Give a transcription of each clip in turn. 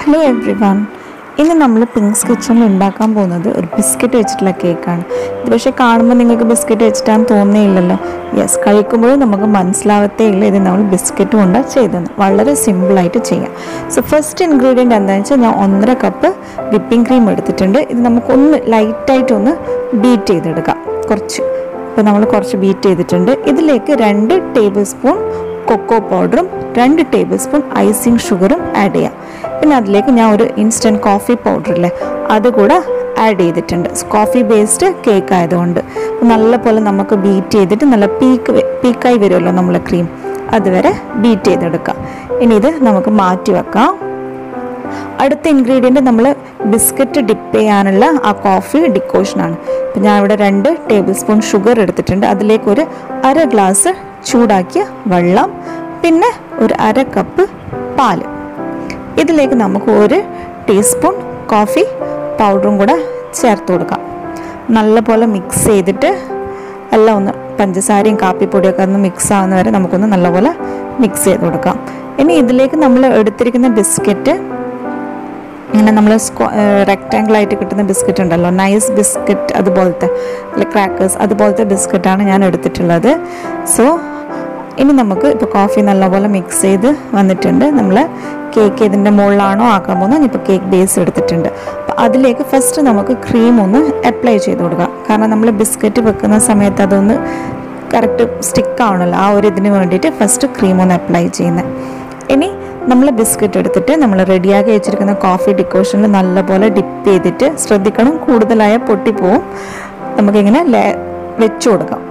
hello every one ഇന്ന് നമ്മൾ പിങ്സ് കിച്ചണിൽ ഉണ്ടാക്കാൻ പോകുന്നത് ഒരു ബിസ്ക്കറ്റ് വെച്ചിട്ടുള്ള കേക്കാണ് ഇത് പക്ഷേ കാണുമ്പോൾ നിങ്ങൾക്ക് ബിസ്ക്കറ്റ് വെച്ചിട്ടാന്ന് തോന്നുന്നില്ലല്ലോ യെസ് കഴിക്കുമ്പോഴും നമുക്ക് മനസ്സിലാവത്തേ ഇല്ല ഇത് നമ്മൾ ബിസ്ക്കറ്റ് കൊണ്ടാണ് ചെയ്തത് വളരെ സിമ്പിളായിട്ട് ചെയ്യാം സോ ഫസ്റ്റ് ഇൻഗ്രീഡിയൻറ്റ് എന്താണെന്ന് വെച്ചാൽ ഞാൻ ഒന്നര കപ്പ് വിപ്പിംഗ് ക്രീം എടുത്തിട്ടുണ്ട് ഇത് നമുക്കൊന്ന് ലൈറ്റായിട്ടൊന്ന് ബീറ്റ് ചെയ്തെടുക്കാം കുറച്ച് ഇപ്പോൾ നമ്മൾ കുറച്ച് ബീറ്റ് ചെയ്തിട്ടുണ്ട് ഇതിലേക്ക് രണ്ട് ടേബിൾ സ്പൂൺ കൊക്കോ പൗഡറും രണ്ട് ടേബിൾ സ്പൂൺ ഐസിങ് ഷുഗറും ആഡ് ചെയ്യാം പിന്നെ അതിലേക്ക് ഞാൻ ഒരു ഇൻസ്റ്റൻറ്റ് കോഫി പൗഡർ ഇല്ലേ അത് കൂടെ ആഡ് ചെയ്തിട്ടുണ്ട് കോഫി ബേസ്ഡ് കേക്ക് ആയതുകൊണ്ട് നല്ലപോലെ നമുക്ക് ബീറ്റ് ചെയ്തിട്ട് നല്ല പീക്ക് പീക്കായി വരുമല്ലോ നമ്മളെ ക്രീം അതുവരെ ബീറ്റ് ചെയ്തെടുക്കാം ഇനി ഇത് നമുക്ക് മാറ്റി വെക്കാം അടുത്ത ഇൻഗ്രീഡിയൻറ്റ് നമ്മൾ ബിസ്ക്കറ്റ് ഡിപ്പ് ചെയ്യാനുള്ള ആ കോഫി ഡിക്കോഷനാണ് ഇപ്പം ഞാൻ ഇവിടെ രണ്ട് ടേബിൾ സ്പൂൺ ഷുഗർ എടുത്തിട്ടുണ്ട് അതിലേക്ക് ഒരു അര ഗ്ലാസ് ചൂടാക്കിയ വെള്ളം പിന്നെ ഒരു അര കപ്പ് പാല് ഇതിലേക്ക് നമുക്ക് ഒരു ടീസ്പൂൺ കോഫി പൗഡറും കൂടെ ചേർത്ത് കൊടുക്കാം നല്ലപോലെ മിക്സ് ചെയ്തിട്ട് എല്ലാം ഒന്ന് പഞ്ചസാരയും കാപ്പിപ്പൊടിയൊക്കെ ഒന്ന് മിക്സ് ആവുന്ന വരെ നമുക്കൊന്ന് നല്ലപോലെ മിക്സ് ചെയ്ത് കൊടുക്കാം ഇനി ഇതിലേക്ക് നമ്മൾ എടുത്തിരിക്കുന്ന ബിസ്ക്കറ്റ് ഇങ്ങനെ നമ്മൾ സ്ക്വ റെക്റ്റാങ്കിൾ ആയിട്ട് കിട്ടുന്ന ബിസ്ക്കറ്റ് ഉണ്ടല്ലോ നൈസ് ബിസ്ക്കറ്റ് അതുപോലത്തെ അല്ലെ ക്രാക്കേഴ്സ് അതുപോലത്തെ ബിസ്ക്കറ്റാണ് ഞാൻ എടുത്തിട്ടുള്ളത് സോ ഇനി നമുക്ക് ഇപ്പോൾ കോഫി നല്ലപോലെ മിക്സ് ചെയ്ത് വന്നിട്ടുണ്ട് നമ്മൾ കേക്ക് ഇതിൻ്റെ മുകളിലാണോ ആക്കാൻ പോകുന്നത് ഇപ്പോൾ കേക്ക് ബേസ് എടുത്തിട്ടുണ്ട് അപ്പോൾ അതിലേക്ക് ഫസ്റ്റ് നമുക്ക് ക്രീം ഒന്ന് അപ്ലൈ ചെയ്ത് കൊടുക്കാം കാരണം നമ്മൾ ബിസ്ക്കറ്റ് വെക്കുന്ന സമയത്ത് അതൊന്ന് കറക്റ്റ് സ്റ്റിക്ക് ആവണമല്ലോ ആ ഒരു ഇതിന് വേണ്ടിയിട്ട് ഫസ്റ്റ് ക്രീം ഒന്ന് അപ്ലൈ ചെയ്യുന്നത് ഇനി നമ്മൾ ബിസ്ക്കറ്റ് എടുത്തിട്ട് നമ്മൾ റെഡിയാക്കി വെച്ചിരിക്കുന്ന കോഫി ഡിക്കോഷനിൽ നല്ലപോലെ ഡിപ്പ് ചെയ്തിട്ട് ശ്രദ്ധിക്കണം കൂടുതലായ പൊട്ടിപ്പോവും നമുക്കിങ്ങനെ ലേ വെച്ചു കൊടുക്കാം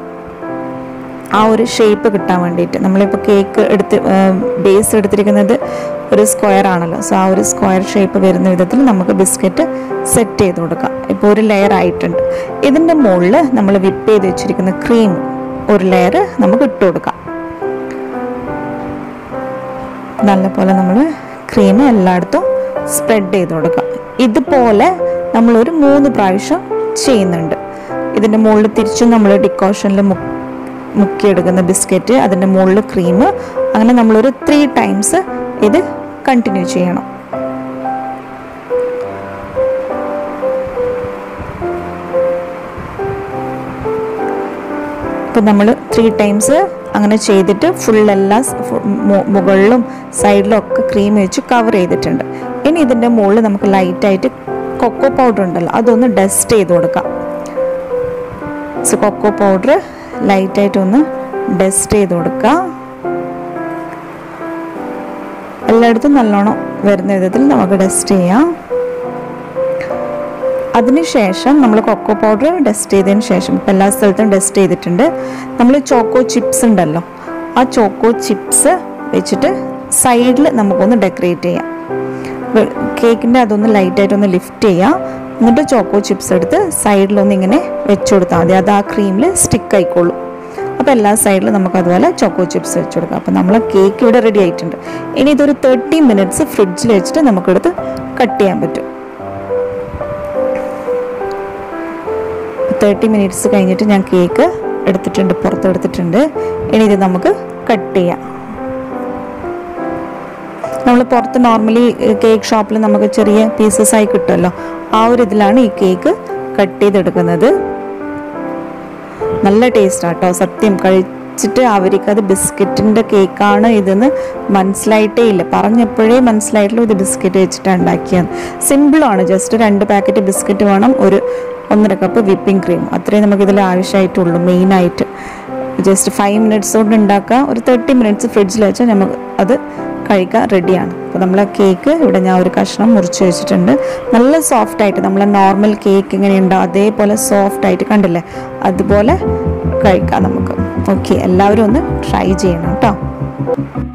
ആ ഒരു ഷേപ്പ് കിട്ടാൻ വേണ്ടിയിട്ട് നമ്മളിപ്പോൾ കേക്ക് എടുത്ത് ബേസ് എടുത്തിരിക്കുന്നത് ഒരു സ്ക്വയർ ആണല്ലോ സോ ആ ഒരു സ്ക്വയർ ഷേപ്പ് വരുന്ന വിധത്തിൽ നമുക്ക് ബിസ്ക്കറ്റ് സെറ്റ് ചെയ്ത് കൊടുക്കാം ഇപ്പോൾ ഒരു ലെയർ ആയിട്ടുണ്ട് ഇതിൻ്റെ മുകളിൽ നമ്മൾ വിപ്പ് ചെയ്ത് വെച്ചിരിക്കുന്ന ക്രീം ഒരു ലെയർ നമുക്ക് ഇട്ട് കൊടുക്കാം നല്ലപോലെ നമ്മൾ ക്രീം എല്ലായിടത്തും സ്പ്രെഡ് ചെയ്ത് കൊടുക്കാം ഇതുപോലെ നമ്മളൊരു മൂന്ന് പ്രാവശ്യം ചെയ്യുന്നുണ്ട് ഇതിൻ്റെ മുകളിൽ തിരിച്ചും നമ്മൾ ഡിക്കോഷനിൽ മുക്കിയെടുക്കുന്ന ബിസ്ക്കറ്റ് അതിൻ്റെ മുകളിൽ ക്രീം അങ്ങനെ നമ്മളൊരു ത്രീ ടൈംസ് ഇത് കണ്ടിന്യൂ ചെയ്യണം ഇപ്പം നമ്മൾ ത്രീ ടൈംസ് അങ്ങനെ ചെയ്തിട്ട് ഫുൾ എല്ലാ മുകളിലും സൈഡിലും ഒക്കെ ക്രീം വെച്ച് കവർ ചെയ്തിട്ടുണ്ട് ഇനി ഇതിൻ്റെ മുകളിൽ നമുക്ക് ലൈറ്റായിട്ട് കൊക്കോ പൗഡർ ഉണ്ടല്ലോ അതൊന്ന് ഡസ്റ്റ് ചെയ്ത് കൊടുക്കാം സോ കൊക്കോ പൗഡർ ലൈറ്റായിട്ടൊന്ന് ഡസ്റ്റ് ചെയ്ത് കൊടുക്കുക എല്ലായിടത്തും നല്ലോണം വരുന്ന വിധത്തിൽ നമുക്ക് ഡസ്റ്റ് ചെയ്യാം അതിനുശേഷം നമ്മൾ കൊക്കോ പൗഡർ ഡസ്റ്റ് ചെയ്തതിന് ശേഷം ഇപ്പം എല്ലാ സ്ഥലത്തും ഡസ്റ്റ് ചെയ്തിട്ടുണ്ട് നമ്മൾ ചോക്കോ ചിപ്സ് ഉണ്ടല്ലോ ആ ചോക്കോ ചിപ്സ് വെച്ചിട്ട് സൈഡിൽ നമുക്കൊന്ന് ഡെക്കറേറ്റ് ചെയ്യാം കേക്കിൻ്റെ അതൊന്ന് ലൈറ്റായിട്ടൊന്ന് ലിഫ്റ്റ് ചെയ്യാം എന്നിട്ട് ചോക്കോ ചിപ്സ് എടുത്ത് സൈഡിലൊന്ന് ഇങ്ങനെ വെച്ചു കൊടുത്താൽ മതി അത് ആ ക്രീമിൽ സ്റ്റിക്ക് ആയിക്കോളും അപ്പോൾ എല്ലാ സൈഡിലും നമുക്ക് അതുപോലെ ചോക്കോ ചിപ്സ് വെച്ച് കൊടുക്കാം അപ്പോൾ നമ്മൾ കേക്ക് ഇവിടെ റെഡി ആയിട്ടുണ്ട് ഇനി ഇതൊരു തേർട്ടി മിനിറ്റ്സ് ഫ്രിഡ്ജിൽ വെച്ചിട്ട് നമുക്കെടുത്ത് കട്ട് ചെയ്യാൻ പറ്റും തേർട്ടി മിനിറ്റ്സ് കഴിഞ്ഞിട്ട് ഞാൻ കേക്ക് എടുത്തിട്ടുണ്ട് പുറത്തെടുത്തിട്ടുണ്ട് ഇനി ഇത് നമുക്ക് കട്ട് ചെയ്യാം നമ്മൾ പുറത്ത് നോർമലി കേക്ക് ഷോപ്പിൽ നമുക്ക് ചെറിയ പീസസ് ആയി കിട്ടുമല്ലോ ആ ഒരു ഇതിലാണ് ഈ കേക്ക് കട്ട് ചെയ്തെടുക്കുന്നത് നല്ല ടേസ്റ്റ് ആട്ടോ സത്യം കഴിച്ചിട്ട് അവർക്ക് അത് ബിസ്ക്കറ്റിൻ്റെ കേക്കാണ് ഇതെന്ന് മനസ്സിലായിട്ടേ ഇല്ല പറഞ്ഞപ്പോഴേ മനസ്സിലായിട്ടുള്ളൂ ഇത് ബിസ്ക്കറ്റ് വെച്ചിട്ടാണ് ഉണ്ടാക്കിയത് സിമ്പിളാണ് ജസ്റ്റ് രണ്ട് പാക്കറ്റ് ബിസ്ക്കറ്റ് വേണം ഒരു ഒന്നര കപ്പ് വിപ്പിംഗ് ക്രീം അത്രയും നമുക്കിതിൽ ആവശ്യമായിട്ടുള്ളൂ മെയിനായിട്ട് ജസ്റ്റ് ഫൈവ് മിനിറ്റ്സ് കൊണ്ട് ഉണ്ടാക്കുക ഒരു തേർട്ടി മിനിറ്റ്സ് ഫ്രിഡ്ജിൽ വെച്ചാൽ നമുക്ക് അത് കഴിക്കാൻ റെഡിയാണ് അപ്പോൾ നമ്മളെ കേക്ക് ഇവിടെ ഞാൻ ഒരു കഷ്ണം മുറിച്ച് വെച്ചിട്ടുണ്ട് നല്ല സോഫ്റ്റ് ആയിട്ട് നമ്മളെ നോർമൽ കേക്ക് എങ്ങനെയുണ്ടോ അതേപോലെ സോഫ്റ്റ് ആയിട്ട് കണ്ടില്ലേ അതുപോലെ കഴിക്കാം നമുക്ക് ഓക്കെ എല്ലാവരും ഒന്ന് ട്രൈ ചെയ്യണം കേട്ടോ